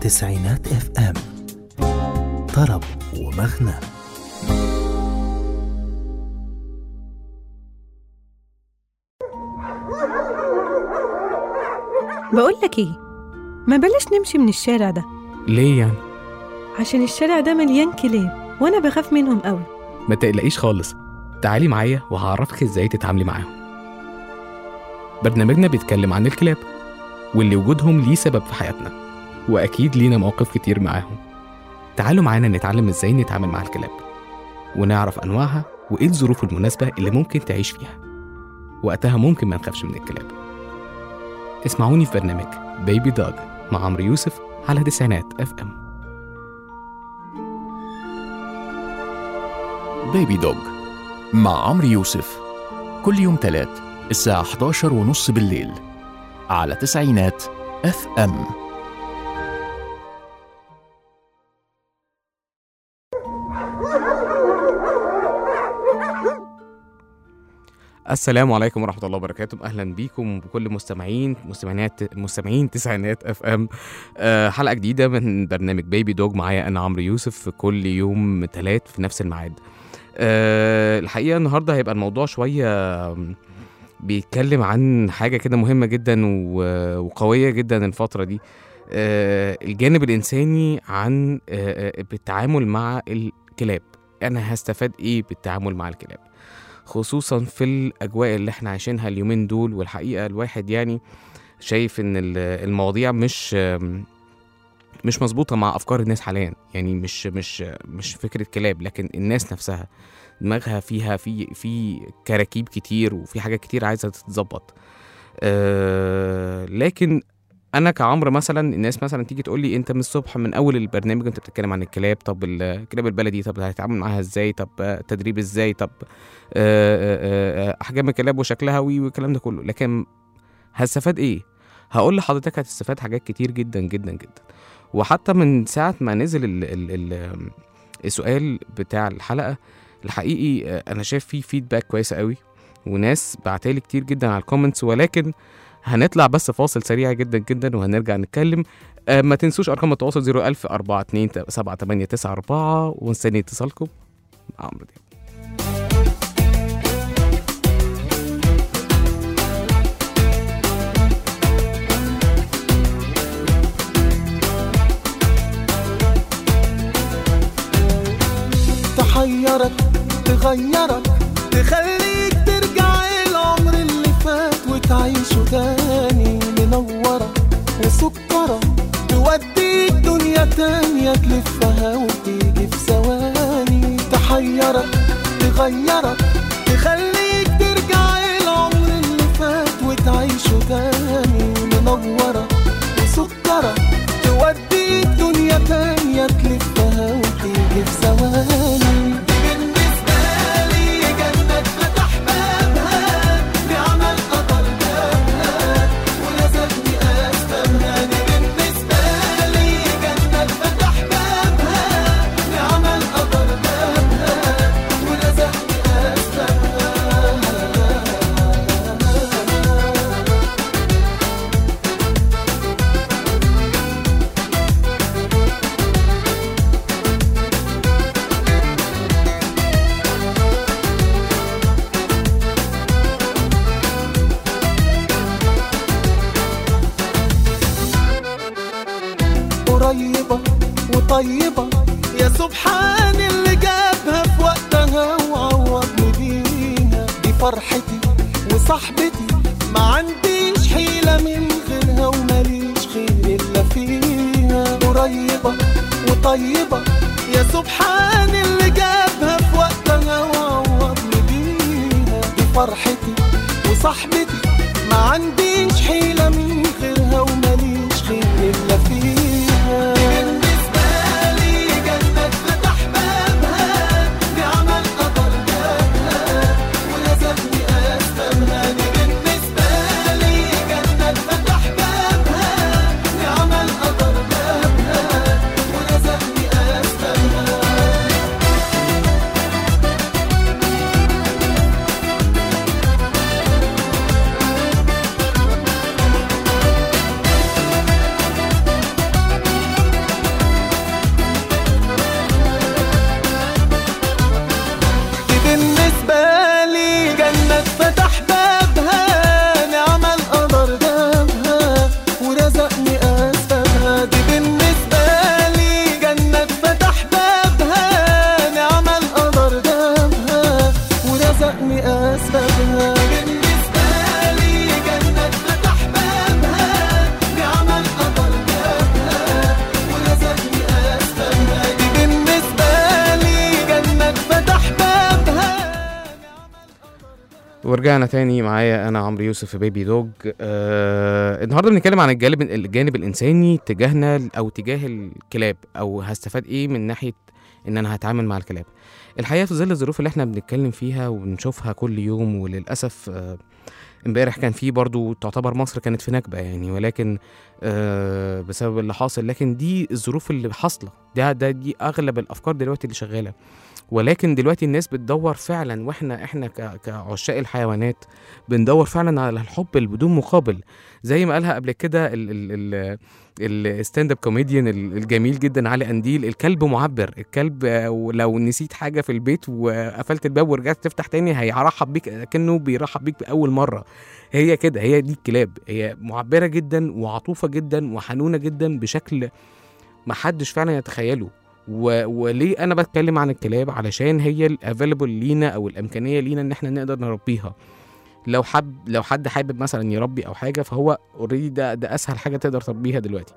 تسعينات اف ام طرب ومغنى بقول لك ايه ما بلاش نمشي من الشارع ده ليه يعني؟ عشان الشارع ده مليان كلاب وانا بخاف منهم قوي ما تقلقيش خالص تعالي معايا وهعرفك ازاي تتعاملي معاهم برنامجنا بيتكلم عن الكلاب واللي وجودهم ليه سبب في حياتنا واكيد لينا مواقف كتير معاهم تعالوا معانا نتعلم ازاي نتعامل مع الكلاب ونعرف انواعها وايه الظروف المناسبة اللي ممكن تعيش فيها وقتها ممكن ما نخافش من الكلاب اسمعوني في برنامج بيبي دوج مع عمرو يوسف على تسعينات اف ام بيبي دوج مع عمرو يوسف كل يوم تلات الساعة 11 ونص بالليل على تسعينات اف ام السلام عليكم ورحمة الله وبركاته أهلا بيكم بكل مستمعين مستمعينات مستمعين تسعينات اف ام آه حلقة جديدة من برنامج بيبي دوج معايا أنا عمرو يوسف في كل يوم تلات في نفس الميعاد آه الحقيقة النهاردة هيبقى الموضوع شوية بيتكلم عن حاجة كده مهمة جدا و- وقوية جدا الفترة دي آه الجانب الإنساني عن آه آه، بالتعامل مع الكلاب أنا هستفاد إيه بالتعامل مع الكلاب خصوصا في الاجواء اللي احنا عايشينها اليومين دول والحقيقه الواحد يعني شايف ان ال- المواضيع مش مش مظبوطه مع افكار الناس حاليا يعني مش مش مش فكره كلاب لكن الناس نفسها دماغها فيها في في كراكيب كتير وفي حاجات كتير عايزه تتظبط أه لكن انا كعمرو مثلا الناس مثلا تيجي تقول لي انت من الصبح من اول البرنامج انت بتتكلم عن الكلاب طب الكلاب البلدي طب هتتعامل معاها ازاي طب آه، تدريب ازاي طب آه، آه، آه، احجام الكلاب وشكلها وي والكلام ده كله لكن هستفاد ايه هقول لحضرتك هتستفاد حاجات كتير جدا جدا جدا وحتى من ساعه ما نزل ال ال ال السؤال بتاع الحلقه الحقيقي آه، انا شايف فيه فيدباك كويسه قوي وناس بعتالي كتير جدا على الكومنتس ولكن هنطلع بس فاصل سريع جدا جدا وهنرجع نتكلم آه ما تنسوش ارقام التواصل 01000 42 7894 ونستني اتصالكم مع عمرو دياب تحيرك تغيرك تخليك ترجع العمر اللي فات وتعيشه تاني منورة وسكرة توديك دنيا تانية تلفها وتيجي في ثواني تحيرك تغيرك تخليك ترجع العمر اللي فات وتعيشه تاني منورة وسكرة توديك دنيا تانية تلفها وتيجي في ثواني بالنسبة لي جنة فتح بابها بعمل قطر بابها ولازمني أسبابها دي بالنسبة لي جنة فتح بابها بعمل قطر بابها ولازمني أسبابها قريبة وطيبة يا سبحان اللي جابها في وقتها وعوضني بيها دي فرحتي وصاحبتي ما عنديش حيلة من غيرها وماليش خير إلا فيها قريبة وطيبة يا سبحان اللي جابها في وقتها وعوضني بيها دي فرحتي وصاحبتي ما عنديش حيلة من غيرها وماليش خير إلا فيها بالنسبة لي جنة فتح بابها بعمل قطر بابها ولازمني أسبابها دي بالنسبة لي جنة فتح بابها بعمل قطر بابها ولازمني أسبابها ورجعنا تاني معايا انا عمرو يوسف في بيبي دوج آه النهارده بنتكلم عن الجانب الجانب الانساني تجاهنا او تجاه الكلاب او هستفاد ايه من ناحيه ان انا هتعامل مع الكلاب الحقيقه في ظل الظروف اللي احنا بنتكلم فيها وبنشوفها كل يوم وللاسف آه امبارح كان في برضو تعتبر مصر كانت في نكبه يعني ولكن آه بسبب اللي حاصل لكن دي الظروف اللي حاصله ده ده دي اغلب الافكار دلوقتي اللي شغاله ولكن دلوقتي الناس بتدور فعلا واحنا احنا ك- كعشاق الحيوانات بندور فعلا على الحب اللي بدون مقابل زي ما قالها قبل كده ال- ال- ال- الستاند اب كوميديان ال- الجميل جدا علي قنديل الكلب معبر الكلب آه، ولو نسيت حاجه في البيت وقفلت الباب ورجعت تفتح تاني هيرحب بيك كأنه بيرحب بيك باول مره هي كده هي دي الكلاب هي معبره جدا وعطوفه جدا وحنونه جدا بشكل محدش فعلا يتخيله و... وليه انا بتكلم عن الكلاب علشان هي الافيلبل لينا او الامكانيه لينا ان احنا نقدر نربيها لو حب لو حد حابب مثلا يربي او حاجه فهو اوريدي ده ده اسهل حاجه تقدر تربيها دلوقتي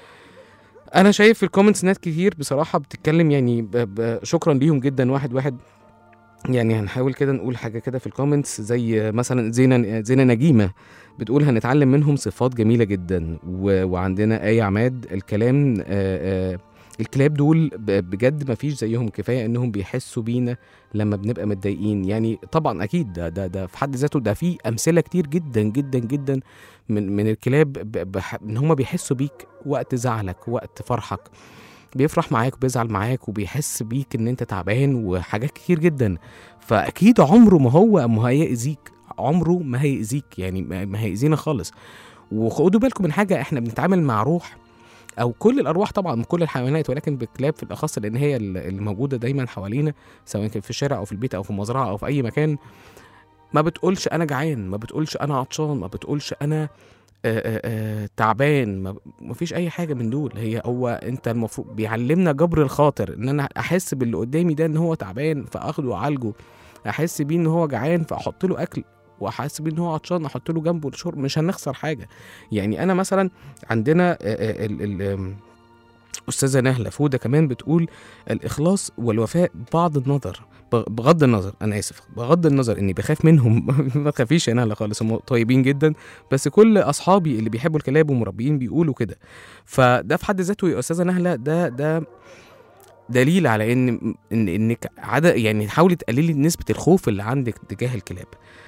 انا شايف في الكومنتس ناس كتير بصراحه بتتكلم يعني ب... ب... شكرا ليهم جدا واحد واحد يعني هنحاول كده نقول حاجه كده في الكومنتس زي مثلا زينه زينه نجيمه بتقول هنتعلم منهم صفات جميله جدا و... وعندنا ايه عماد الكلام آه آه الكلاب دول ب- بجد ما فيش زيهم كفايه انهم بيحسوا بينا لما بنبقى متضايقين يعني طبعا اكيد ده ده ده في حد ذاته ده في امثله كتير جدا جدا جدا من من الكلاب ب- بح- ان هم بيحسوا بيك وقت زعلك وقت فرحك بيفرح معاك وبيزعل معاك وبيحس بيك ان انت تعبان وحاجات كتير جدا فاكيد عمره ما هو ما هيأذيك عمره ما هيأذيك يعني ما ما هيأذينا خالص وخدوا بالكم من حاجه احنا بنتعامل مع روح او كل الارواح طبعا من كل الحيوانات ولكن بالكلاب في الاخص لان هي ال- اللي موجوده دايما حوالينا سواء كان في الشارع او في البيت او في المزرعه او في اي مكان ما بتقولش انا جعان ما بتقولش انا عطشان ما بتقولش انا آه، آه، آه، تعبان ما ما فيش اي حاجه من دول هي هو انت المفروض بيعلمنا جبر الخاطر ان انا احس باللي قدامي ده ان هو تعبان فاخده واعالجه احس بيه ان هو جعان فاحط له اكل واحس بيه ان هو عطشان احط له جنبه الشرب مش هنخسر حاجه يعني انا مثلا عندنا آه، آه، ال- ال- آم، استاذه نهله فوده كمان بتقول الاخلاص والوفاء بعض النظر بغ- بغض النظر انا اسف بغض النظر اني بخاف منهم ما تخافيش يا نهله خالص هم طيبين جدا بس كل اصحابي اللي بيحبوا الكلاب ومربيين بيقولوا كده فده في حد ذاته يا استاذه نهله ده ده دليل على ان ان انك عدد يعني حاولي تقللي نسبه الخوف اللي عندك تجاه الكلاب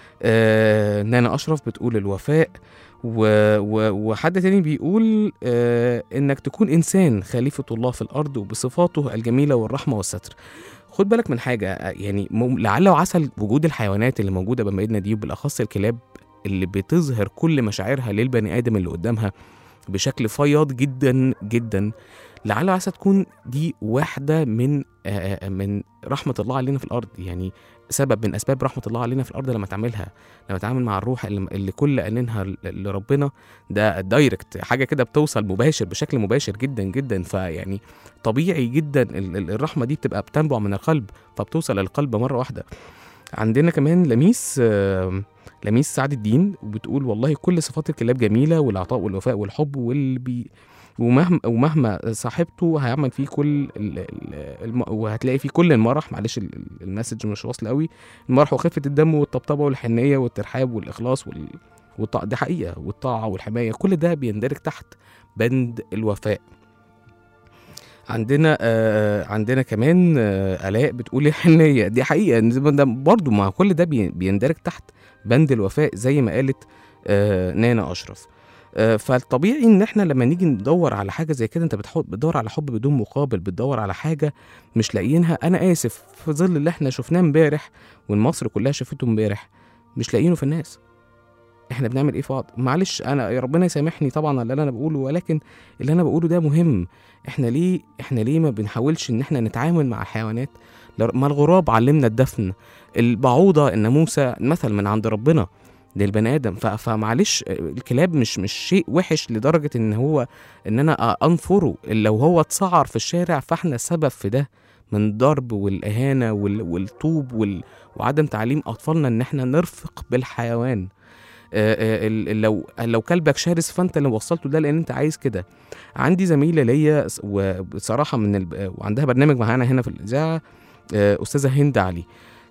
آه نانا اشرف بتقول الوفاء و و وحد تاني بيقول آه انك تكون انسان خليفه الله في الارض وبصفاته الجميله والرحمه والستر خد بالك من حاجه آه، يعني مم- لعل وعسى وجود الحيوانات اللي موجوده بما ايدنا دي وبالاخص الكلاب اللي بتظهر كل مشاعرها للبني ادم اللي قدامها بشكل فياض جدا جدا لعل وعسى تكون دي واحده من آه، آه، من رحمه الله علينا في الارض يعني سبب من اسباب رحمه الله علينا في الارض لما تعملها لما تعامل مع الروح اللي, اللي كل انينها ل- لربنا ده دايركت حاجه كده بتوصل مباشر بشكل مباشر جدا جدا فيعني طبيعي جدا ال- ال- الرحمه دي بتبقى بتنبع من القلب فبتوصل للقلب مره واحده عندنا كمان لميس آه، لميس سعد الدين وبتقول والله كل صفات الكلاب جميله والعطاء والوفاء والحب واللي بي ومهما ومهما صاحبته هيعمل فيه كل ال- ال- الم... وهتلاقي فيه كل المرح معلش ال- ال- المسج مش واصل قوي المرح وخفه الدم والطبطبه والحنيه والترحاب والاخلاص وال... والطاعة دي حقيقه والطاعه والحمايه كل ده بيندرج تحت بند الوفاء عندنا آه عندنا كمان آه الاء بتقول الحنيه دي حقيقه إن ده برضو مع كل ده بي- بيندرج تحت بند الوفاء زي ما قالت آه نانا اشرف آه، فالطبيعي ان احنا لما نيجي ندور على حاجه زي كده انت بتحط بتدور على حب بدون مقابل بتدور على حاجه مش لاقيينها انا اسف في ظل اللي احنا شفناه امبارح والمصر كلها شافته امبارح مش لاقيينه في الناس احنا بنعمل ايه في بعض معلش انا يا ربنا يسامحني طبعا على اللي انا بقوله ولكن اللي انا بقوله ده مهم احنا ليه احنا ليه ما بنحاولش ان احنا نتعامل مع الحيوانات لر- ما الغراب علمنا الدفن البعوضه الناموسه مثل من عند ربنا للبني ادم ف- فمعلش الكلاب مش مش شيء وحش لدرجه ان هو ان انا انفره لو هو اتسعر في الشارع فاحنا سبب في ده من الضرب والاهانه وال- والطوب وال... وعدم تعليم اطفالنا ان احنا نرفق بالحيوان آه، آه، ال- ال- لو لو كلبك شرس فانت اللي وصلته ده لان انت عايز كده عندي زميله ليا س- وبصراحه من ال... وعندها برنامج معانا هنا في الاذاعه آه، استاذه هند علي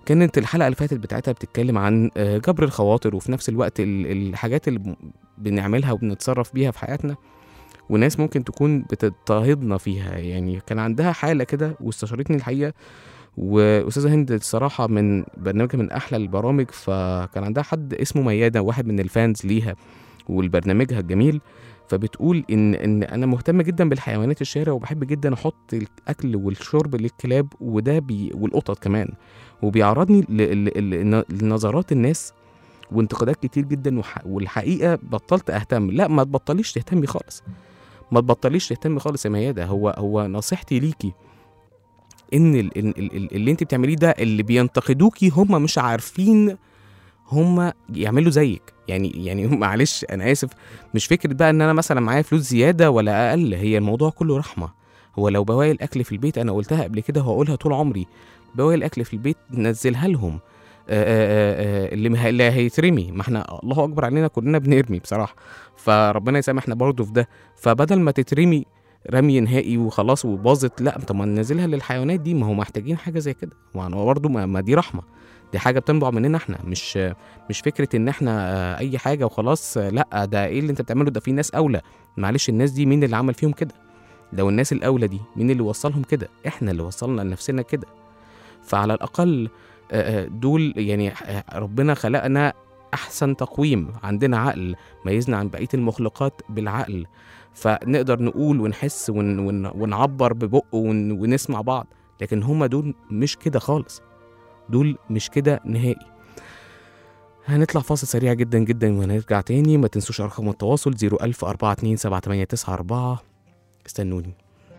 كانت الحلقه اللي فاتت بتاعتها بتتكلم عن آه، جبر الخواطر وفي نفس الوقت ال- الحاجات اللي ب- بنعملها وبنتصرف بيها في حياتنا وناس ممكن تكون بتضطهدنا فيها يعني كان عندها حاله كده واستشارتني الحقيقه واستاذه هند الصراحه من برنامجها من احلى البرامج فكان عندها حد اسمه مياده واحد من الفانز ليها والبرنامجها الجميل فبتقول ان ان انا مهتمه جدا بالحيوانات الشارع وبحب جدا احط الاكل والشرب للكلاب وده بي والقطط كمان وبيعرضني ل- ل- ل- لنظرات الناس وانتقادات كتير جدا وح... والحقيقه بطلت اهتم لا ما تبطليش تهتمي خالص ما تبطليش تهتمي خالص يا ميادة هو هو نصيحتي ليكي ان ال... ال... ال... اللي انت بتعمليه ده اللي بينتقدوكي هم مش عارفين هم يعملوا زيك يعني يعني معلش انا اسف مش فكره بقى ان انا مثلا معايا فلوس زياده ولا اقل هي الموضوع كله رحمه هو لو بواقي الاكل في البيت انا قلتها قبل كده وهقولها طول عمري بواقي الاكل في البيت نزلها لهم آه، آه، آه، اللي مه- اللي هيترمي ما احنا الله اكبر علينا كلنا بنرمي بصراحه فربنا يسامحنا برضه في ده فبدل ما تترمي رمي نهائي وخلاص وباظت لا طب ما ننزلها للحيوانات دي ما هو محتاجين حاجه زي كده ما هو برضه ما ما دي رحمه دي حاجه بتنبع مننا احنا مش مش فكره ان احنا آه، اي حاجه وخلاص آه، لا ده ايه اللي انت بتعمله ده في ناس اولى معلش الناس دي مين اللي عمل فيهم كده لو الناس الاولى دي مين اللي وصلهم كده احنا اللي وصلنا لنفسنا كده فعلى الاقل آه، آه، دول يعني آه، ربنا خلقنا احسن تقويم عندنا عقل ميزنا عن بقيه المخلوقات بالعقل فنقدر نقول ونحس ون ون ونعبر ببق ون ونسمع بعض لكن هما دول مش كده خالص دول مش كده نهائي هنطلع فاصل سريع جدا جدا وهنرجع تاني ما تنسوش ارقام التواصل 010427894 استنوني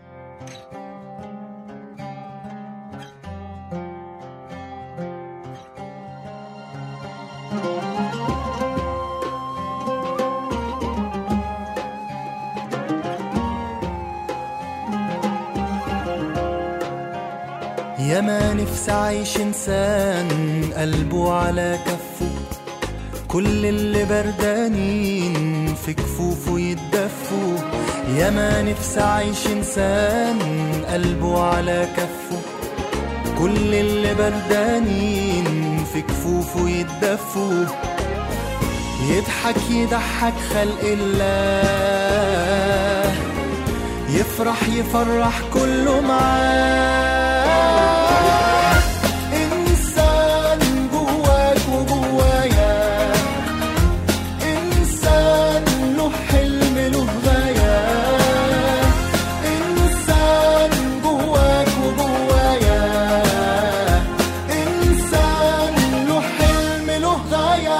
يا ما نفسي عايش انسان قلبه على كفه كل اللي بردانين في كفوفه يتدفوا يا ما نفسي عايش انسان قلبه على كفه كل اللي بردانين في كفوفه يتدفوا يضحك يضحك خلق الله يفرح يفرح كله معاه إنسان جواك وجوايا إنسان له حلم له غاية إنسان جواك وجوايا إنسان له حلم له غاية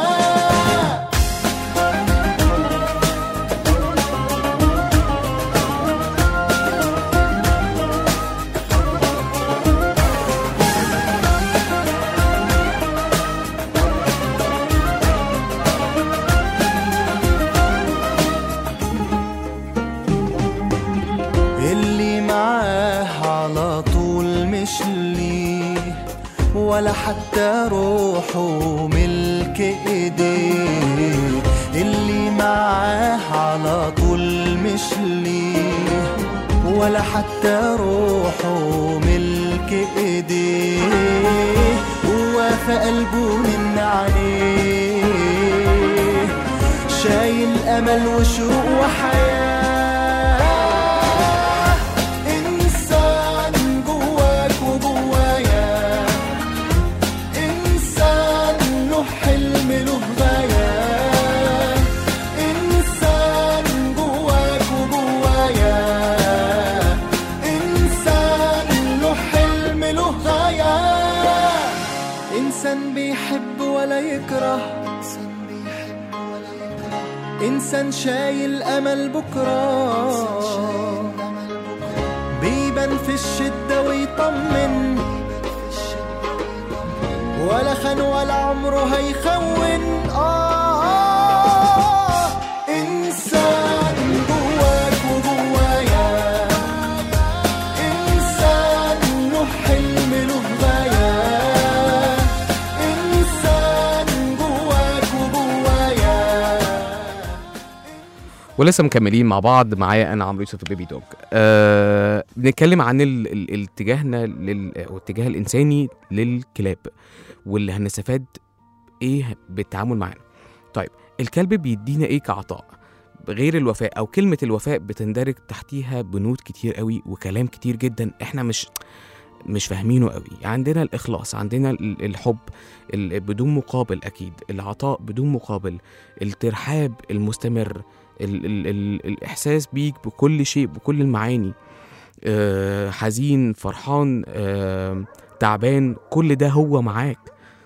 اللي معاه على طول مش ليه ولا حتى روحه ملك ايديه اللي معاه على طول مش ليه ولا حتى روحه ملك ايديه هو في قلبه من عليه شايل امل وشوق وحياه انسان جواك وجوايا انسان له حلم له غايه انسان جواك وجوايا انسان له حلم له غايه انسان بيحب ولا يكره انسان شايل امل بكره بيبان في الشده ويطمن ولا خان ولا عمره هيخون آه إنسان جواك وجوايا إنسان له حلم له غاية إنسان جواك وجوايا ولسه مكملين مع بعض معايا انا عمرو يوسف بيبي دوج أه بنتكلم عن ال- ال- الاتجاهنا لل أو الاتجاه الانساني للكلاب واللي هنستفاد ايه بالتعامل معانا طيب الكلب بيدينا ايه كعطاء غير الوفاء او كلمه الوفاء بتندرج تحتيها بنود كتير قوي وكلام كتير جدا احنا مش مش فاهمينه قوي عندنا الاخلاص عندنا ال- الحب ال- بدون مقابل اكيد العطاء بدون مقابل الترحاب المستمر ال ال ال الإحساس بيك بكل شيء بكل المعاني آه حزين فرحان آه تعبان كل ده هو معاك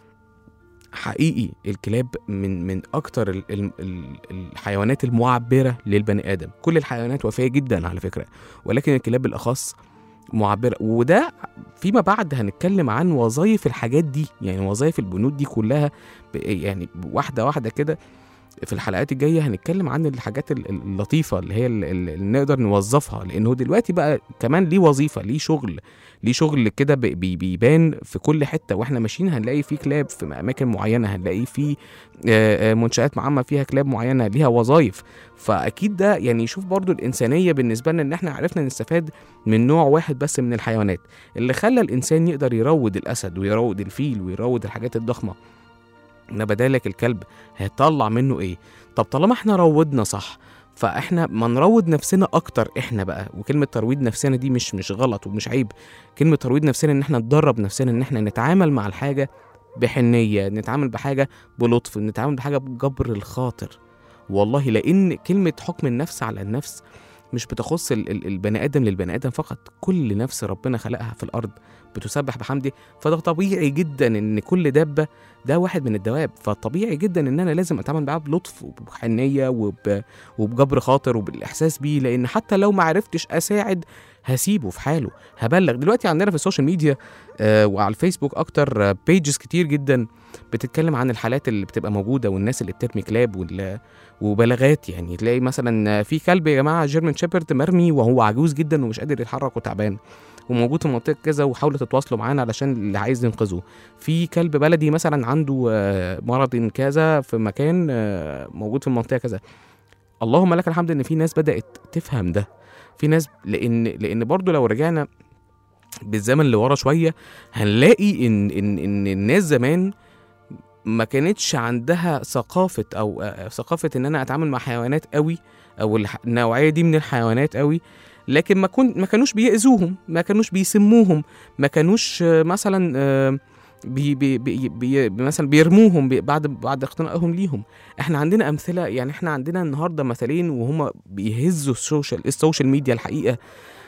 حقيقي الكلاب من من أكتر ال ال ال الحيوانات المعبرة للبني آدم كل الحيوانات وفية جدا على فكرة ولكن الكلاب بالأخص معبرة وده فيما بعد هنتكلم عن وظائف الحاجات دي يعني وظائف البنود دي كلها ب- يعني واحدة واحدة كده في الحلقات الجايه هنتكلم عن الحاجات ال- ال- اللطيفه اللي هي ال- ال- اللي نقدر نوظفها لانه دلوقتي بقى كمان ليه وظيفه ليه شغل ليه شغل كده بي- بي- بيبان في كل حته واحنا ماشيين هنلاقي فيه كلاب في اماكن معينه هنلاقي فيه آه، آه، منشات معمه فيها كلاب معينه ليها وظائف فاكيد ده يعني يشوف برضو الانسانيه بالنسبه لنا ان احنا عرفنا نستفاد من نوع واحد بس من الحيوانات اللي خلى الانسان يقدر يروض الاسد ويروض الفيل ويروض الحاجات الضخمه ان بدالك الكلب هيطلع منه ايه طب طالما احنا روضنا صح فاحنا ما نروض نفسنا اكتر احنا بقى وكلمه ترويض نفسنا دي مش مش غلط ومش عيب كلمه ترويض نفسنا ان احنا ندرب نفسنا ان احنا نتعامل مع الحاجه بحنيه نتعامل بحاجه بلطف نتعامل بحاجه بجبر الخاطر والله لان كلمه حكم النفس على النفس مش بتخص ال- ال- البني ادم للبني ادم فقط كل نفس ربنا خلقها في الارض بتسبح بحمده فده طبيعي جدا ان كل دابه ده واحد من الدواب فطبيعي جدا ان انا لازم اتعامل معاه بلطف وبحنيه وب... وبجبر خاطر وبالاحساس بيه لان حتى لو ما عرفتش اساعد هسيبه في حاله هبلغ دلوقتي عندنا في السوشيال ميديا آه وعلى الفيسبوك اكتر بيجز كتير جدا بتتكلم عن الحالات اللي بتبقى موجوده والناس اللي بترمي كلاب وال... وبلاغات يعني تلاقي مثلا في كلب يا جماعه جيرمان شيبرد مرمي وهو عجوز جدا ومش قادر يتحرك وتعبان وموجود في منطقه كذا وحاولوا تتواصلوا معانا علشان اللي عايز ينقذه في كلب بلدي مثلا عنده آه، مرض كذا في مكان آه، موجود في المنطقه كذا اللهم لك الحمد ان في ناس بدات تفهم ده في ناس لان لان برضو لو رجعنا بالزمن لورا شويه هنلاقي ان ان ان الناس زمان ما كانتش عندها ثقافه او آه، ثقافه ان انا اتعامل مع حيوانات قوي او الح- النوعيه دي من الحيوانات قوي لكن ما كن ما كانوش بيأذوهم ما كانوش بيسموهم ما كانوش آه، مثلا آه، بي بي بي بي مثلا بيرموهم بي بعد بعد اقتنائهم ليهم احنا عندنا امثله يعني احنا عندنا النهارده مثلين وهما بيهزوا السوشيال السوشيال ميديا الحقيقه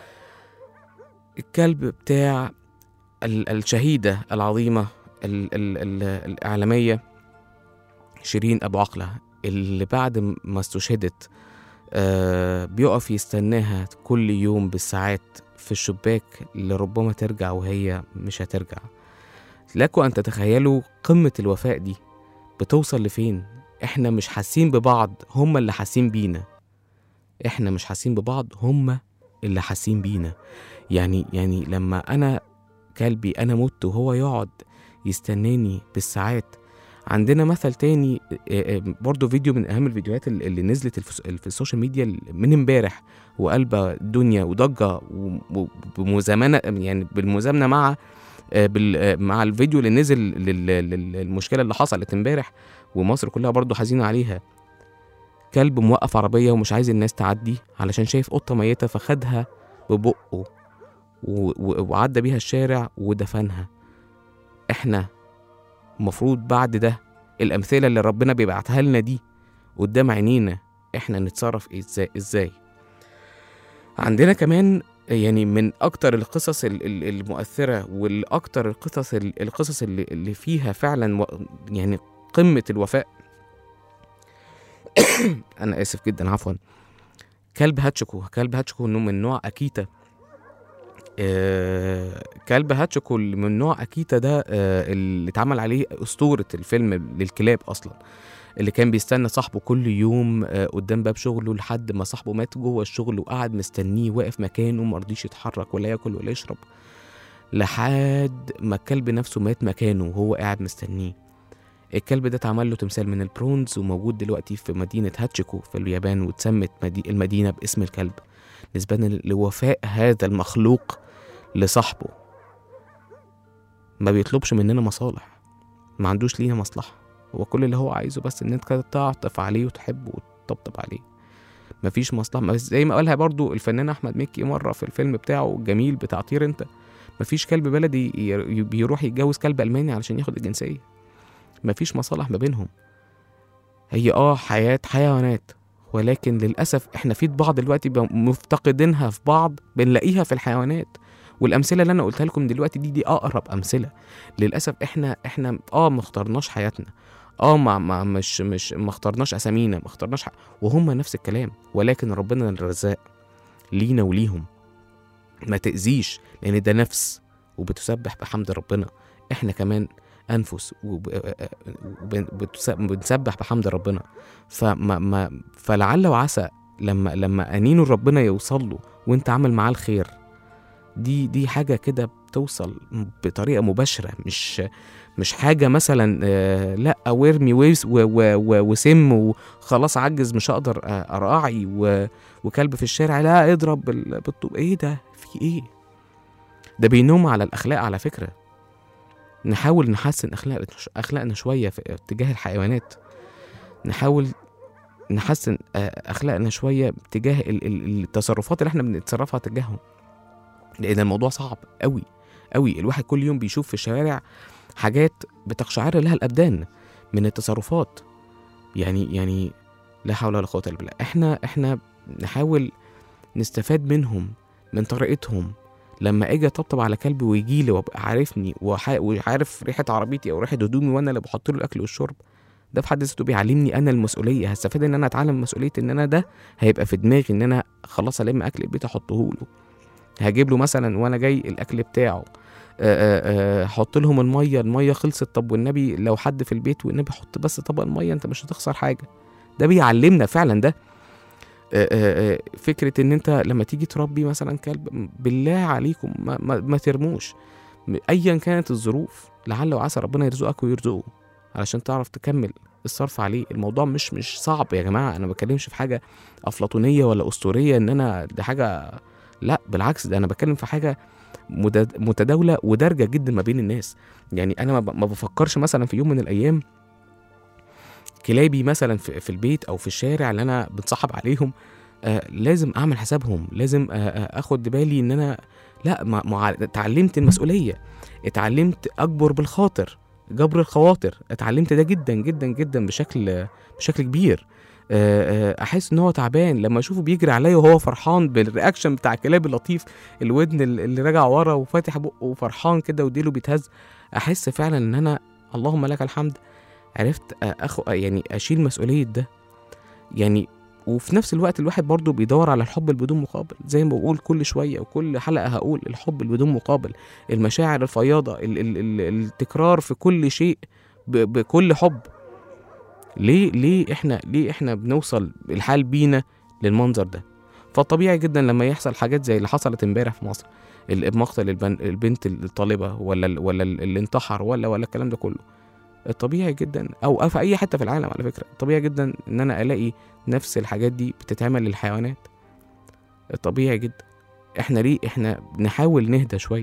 الكلب بتاع ال- الشهيده العظيمه ال ال ال الاعلاميه شيرين ابو عقله اللي بعد ما استشهدت آه بيقف يستناها كل يوم بالساعات في الشباك اللي ربما ترجع وهي مش هترجع لكم أن تتخيلوا قمة الوفاء دي بتوصل لفين احنا مش حاسين ببعض هما اللي حاسين بينا احنا مش حاسين ببعض هما اللي حاسين بينا يعني يعني لما انا كلبي انا مت وهو يقعد يستناني بالساعات عندنا مثل تاني آه، آه، برضو فيديو من اهم الفيديوهات اللي اللي نزلت الف- في السوشيال ميديا من امبارح وقلبة الدنيا وضجة وبمزامنة يعني بالمزامنة مع آه، بال- آه، مع الفيديو اللي نزل لل- لل- للمشكلة اللي حصلت امبارح ومصر كلها برضو حزينة عليها كلب موقف عربية ومش عايز الناس تعدي علشان شايف قطة ميتة فخدها ببقه و- و- وعدى بيها الشارع ودفنها احنا المفروض بعد ده الأمثلة اللي ربنا بيبعتها لنا دي قدام عينينا احنا نتصرف ازاي ازاي عندنا كمان يعني من اكتر القصص ال- ال- المؤثره والاكتر القصص ال- القصص اللي, اللي فيها فعلا و- يعني قمه الوفاء انا اسف جدا عفوا كلب هاتشكو كلب هاتشكو انه من نوع اكيتا آه كلب هاتشكو اللي من نوع اكيتا ده آه اللي اتعمل عليه اسطوره الفيلم للكلاب اصلا اللي كان بيستنى صاحبه كل يوم آه، قدام باب شغله لحد ما صاحبه مات جوه الشغل وقعد مستنيه واقف مكانه مرضيش يتحرك ولا ياكل ولا يشرب لحد ما الكلب نفسه مات مكانه وهو قاعد مستنيه الكلب ده اتعمل له تمثال من البرونز وموجود دلوقتي في مدينة هاتشيكو في اليابان واتسمت مدي- المدينة باسم الكلب نسبة لوفاء هذا المخلوق لصاحبه ما بيطلبش مننا مصالح ما عندوش لينا مصلحة هو كل اللي هو عايزه بس ان انت تعطف عليه وتحبه وتطبطب عليه مفيش مصلحة ما- زي ما قالها برضو الفنان أحمد مكي مرة في الفيلم بتاعه الجميل بتاع طير انت مفيش كلب بلدي ي- بيروح يتجوز كلب ألماني علشان ياخد الجنسية مفيش مصالح ما بينهم هي اه حياة حيوانات ولكن للأسف احنا في بعض دلوقتي بقى مفتقدينها في بعض بنلاقيها في الحيوانات والأمثلة اللي أنا قلتها لكم دلوقتي دي دي أقرب أمثلة للأسف احنا احنا اه ما اخترناش حياتنا اه ما, ما مش مش ما اخترناش أسامينا ما اخترناش ح... وهم نفس الكلام ولكن ربنا الرزاق لينا وليهم ما تأذيش لأن ده نفس وبتسبح بحمد ربنا احنا كمان أنفس وبنسبح بحمد ربنا فما ما فلعل وعسى لما لما أنينه ربنا يوصل له وانت عامل معاه الخير دي دي حاجة كده بتوصل بطريقة مباشرة مش مش حاجة مثلا آه، لا وارمي ويس- و- و- و- وسم وخلاص عجز مش هقدر آه، أراعي و- وكلب في الشارع لا اضرب بال- بالطوب ايه ده في ايه ده بينوم على الأخلاق على فكرة نحاول نحسن أخلاقنا أخلاقنا شوية في اتجاه الحيوانات نحاول نحسن آه، أخلاقنا شوية تجاه ال- ال- التصرفات اللي احنا بنتصرفها تجاههم لأن الموضوع صعب قوي قوي الواحد كل يوم بيشوف في الشوارع حاجات بتقشعر لها الأبدان من التصرفات يعني يعني لا حول ولا قوة إلا بالله احنا احنا نحاول نستفاد منهم من طريقتهم لما اجي اطبطب على كلبي ويجي لي وابقى عارفني وح- وعارف ريحه عربيتي او ريحه هدومي وانا اللي بحط له الاكل والشرب ده في حد ذاته بيعلمني انا المسؤوليه هستفاد ان انا اتعلم مسؤوليه ان انا ده هيبقى في دماغي ان انا خلاص الم اكل البيت احطه له هجيب له مثلا وانا جاي الاكل بتاعه آه، آه، احط لهم الميه الميه خلصت طب والنبي لو حد في البيت والنبي حط بس طبق الميه انت مش هتخسر حاجه ده بيعلمنا فعلا ده آه، آه، آه، فكره ان انت لما تيجي تربي مثلا كلب بالله عليكم ما, ما, ما ترموش م- ايا كانت الظروف لعل وعسى ربنا يرزقك ويرزقه علشان تعرف تكمل الصرف عليه الموضوع مش مش صعب يا جماعه انا ما بتكلمش في حاجه افلاطونيه ولا اسطوريه ان انا دي حاجه لا بالعكس ده انا بتكلم في حاجه مدد- متداوله ودارجه جدا ما بين الناس يعني انا ما ب- ما بفكرش مثلا في يوم من الايام كلابي مثلا في, في البيت او في الشارع اللي انا بتصاحب عليهم آه لازم اعمل حسابهم لازم آه آه اخد بالي ان انا لا ما ما اتعلمت المسؤوليه اتعلمت اجبر بالخاطر جبر الخواطر اتعلمت ده جدا جدا جدا بشكل بشكل كبير آه، آه، احس ان هو تعبان لما اشوفه بيجري عليا وهو فرحان بالرياكشن بتاع الكلاب اللطيف الودن ال- اللي راجع ورا وفاتح بقه وفرحان كده وديله بيتهز احس فعلا ان انا اللهم لك الحمد عرفت آه، اخو آه، يعني اشيل مسؤوليه ده يعني وفي نفس الوقت الواحد برضه بيدور على الحب اللي بدون مقابل زي ما بقول كل شويه وكل حلقه هقول الحب اللي بدون مقابل المشاعر الفياضه ال ال ال التكرار في كل شيء ب- بكل حب ليه ليه احنا ليه احنا بنوصل الحال بينا للمنظر ده فطبيعي جدا لما يحصل حاجات زي اللي حصلت امبارح في مصر ال- مقتل البن البنت الطالبه ولا ال- ولا ال- اللي انتحر ولا ولا الكلام ده كله الطبيعي جدا او في اي حته في العالم على فكره الطبيعي جدا ان انا الاقي نفس الحاجات دي بتتعمل للحيوانات الطبيعي جدا احنا ليه احنا نحاول نهدى شويه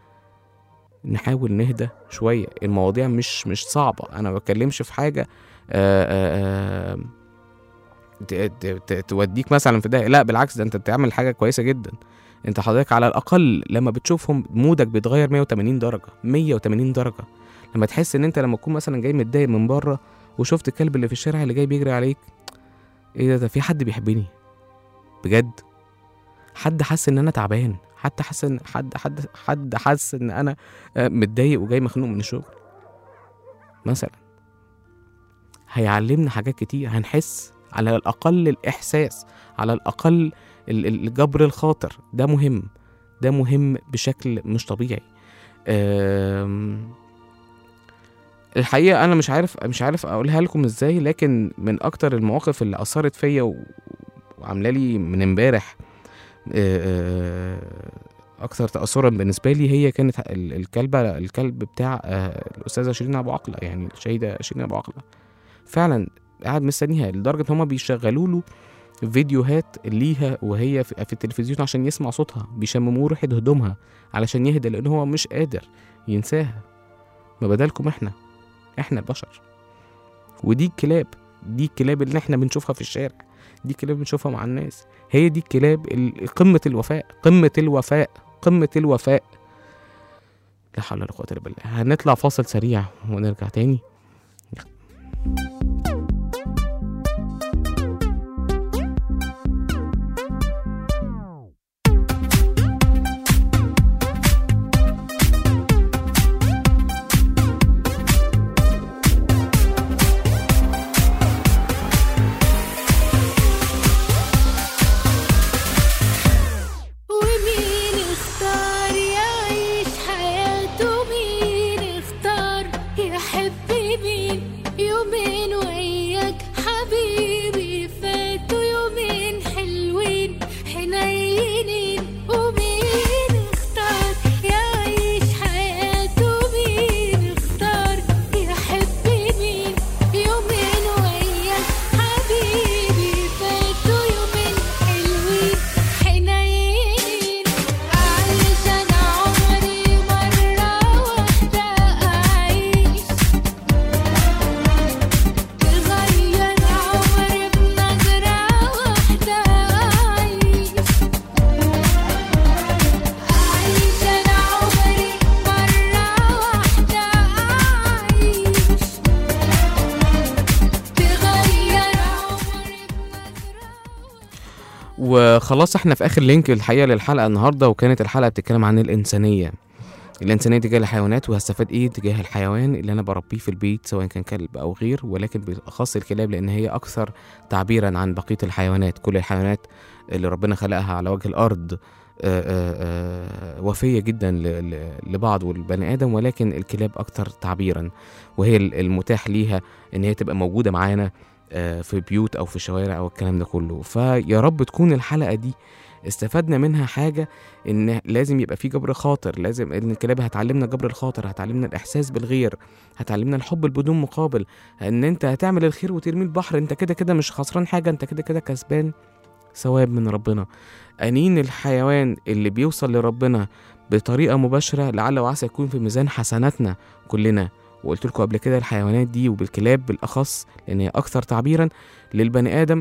نحاول نهدى شويه المواضيع مش مش صعبه انا ما بتكلمش في حاجه آآ آآ ت- ت- ت- توديك مثلا في ده لا بالعكس ده انت بتعمل حاجه كويسه جدا انت حضرتك على الاقل لما بتشوفهم مودك بيتغير 180 درجه 180 درجه لما تحس ان انت لما تكون مثلا جاي متضايق من بره وشفت الكلب اللي في الشارع اللي جاي بيجري عليك ايه ده ده في حد بيحبني بجد حد حس ان انا تعبان حتى حس ان حد حد حد حس ان انا آه، متضايق وجاي مخنوق من الشغل مثلا هيعلمنا حاجات كتير هنحس على الأقل الإحساس على الأقل ال- ال- الجبر الخاطر ده مهم ده مهم بشكل مش طبيعي أم، الحقيقة أنا مش عارف مش عارف أقولها لكم إزاي لكن من أكتر المواقف اللي أثرت فيا و- وعاملة لي من امبارح أه، أه، اكثر تاثرا بالنسبه لي هي كانت ال- الكلبه الكلب بتاع آه، الاستاذه شيرين ابو عقله يعني الشهيده شيرين ابو عقله فعلا قاعد مستنيها لدرجه ان هم بيشغلوا له فيديوهات ليها وهي في في التلفزيون عشان يسمع صوتها بيشمموه ريحه هدومها علشان يهدى لان هو مش قادر ينساها ما بدالكم احنا احنا البشر ودي الكلاب دي الكلاب اللي احنا بنشوفها في الشارع دي الكلاب بنشوفها مع الناس هي دي الكلاب ال- قمة الوفاء قمة الوفاء قمة الوفاء لا حول ولا قوة إلا بالله هنطلع فاصل سريع ونرجع تاني ومين اختار يعيش حياته مين اختار يحب مين يومين وياك حبيبي فاتوا يومين حلوين حنينين ومين اختار يعيش حياته مين اختار يحب مين يومين وياك حبيبي فاتوا يومين حلوين حنين أعيش أنا عمري مرة واحدة أعيش تغير عمري بنظرة واحدة أعيش أعيش أنا عمري مرة واحدة أعيش تغير عمري بنظرة وخلاص احنا في اخر لينك الحقيقه للحلقه النهارده وكانت الحلقه بتتكلم عن الانسانيه الانسانيه تجاه الحيوانات وهستفاد ايه تجاه الحيوان اللي انا بربيه في البيت سواء كان كلب او غير ولكن بالاخص الكلاب لان هي اكثر تعبيرا عن بقيه الحيوانات كل الحيوانات اللي ربنا خلقها على وجه الارض آه، آه، آه، وفيه جدا ل- ل- لبعض والبني ادم ولكن الكلاب اكثر تعبيرا وهي ال- المتاح ليها ان هي تبقى موجوده معانا آه، في بيوت او في شوارع او الكلام ده كله فيا رب تكون الحلقه دي استفدنا منها حاجه ان لازم يبقى في جبر خاطر لازم ان الكلاب هتعلمنا جبر الخاطر هتعلمنا الاحساس بالغير هتعلمنا الحب بدون مقابل ان انت هتعمل الخير وترميه البحر انت كده كده مش خسران حاجه انت كده كده كسبان ثواب من ربنا انين الحيوان اللي بيوصل لربنا بطريقه مباشره لعل وعسى يكون في ميزان حسناتنا كلنا وقلت لكم قبل كده الحيوانات دي وبالكلاب بالاخص لان هي اكثر تعبيرا للبني ادم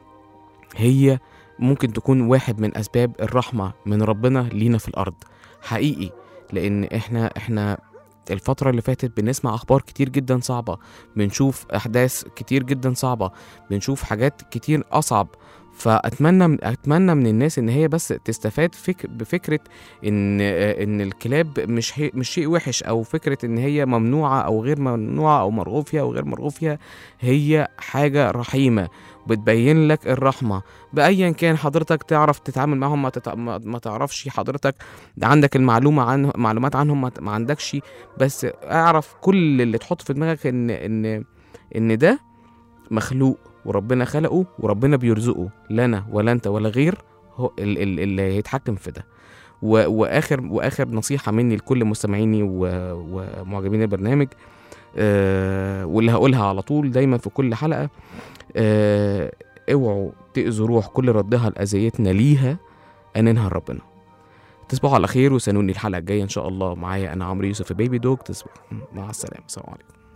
هي ممكن تكون واحد من اسباب الرحمه من ربنا لينا في الارض حقيقي لان احنا احنا الفترة اللي فاتت بنسمع أخبار كتير جدا صعبة بنشوف أحداث كتير جدا صعبة بنشوف حاجات كتير أصعب فأتمنى أتمنى من الناس إن هي بس تستفاد فك بفكرة إن آه، إن الكلاب مش هي مش شيء وحش أو فكرة إن هي ممنوعة أو غير ممنوعة أو مرغوب فيها أو غير مرغوب فيها هي حاجة رحيمة بتبين لك الرحمة بأيا كان حضرتك تعرف تتعامل معهم ما, تتع... ما ما تعرفش حضرتك عندك المعلومة عن معلومات عنهم ما, ما عندكش بس اعرف كل اللي تحط في دماغك ان ان ان ده مخلوق وربنا خلقه وربنا بيرزقه لا انا ولا انت ولا غير هو ال- ال- اللي هيتحكم في ده و- واخر واخر نصيحه مني لكل مستمعيني و- ومعجبين البرنامج آه واللي هقولها على طول دايما في كل حلقه آه اوعوا تاذوا روح كل ردها لاذيتنا ليها اننها ربنا تصبحوا على خير وسنوني الحلقه الجايه ان شاء الله معايا انا عمرو يوسف في بيبي دوج تصبحوا مع السلامه السلام عليكم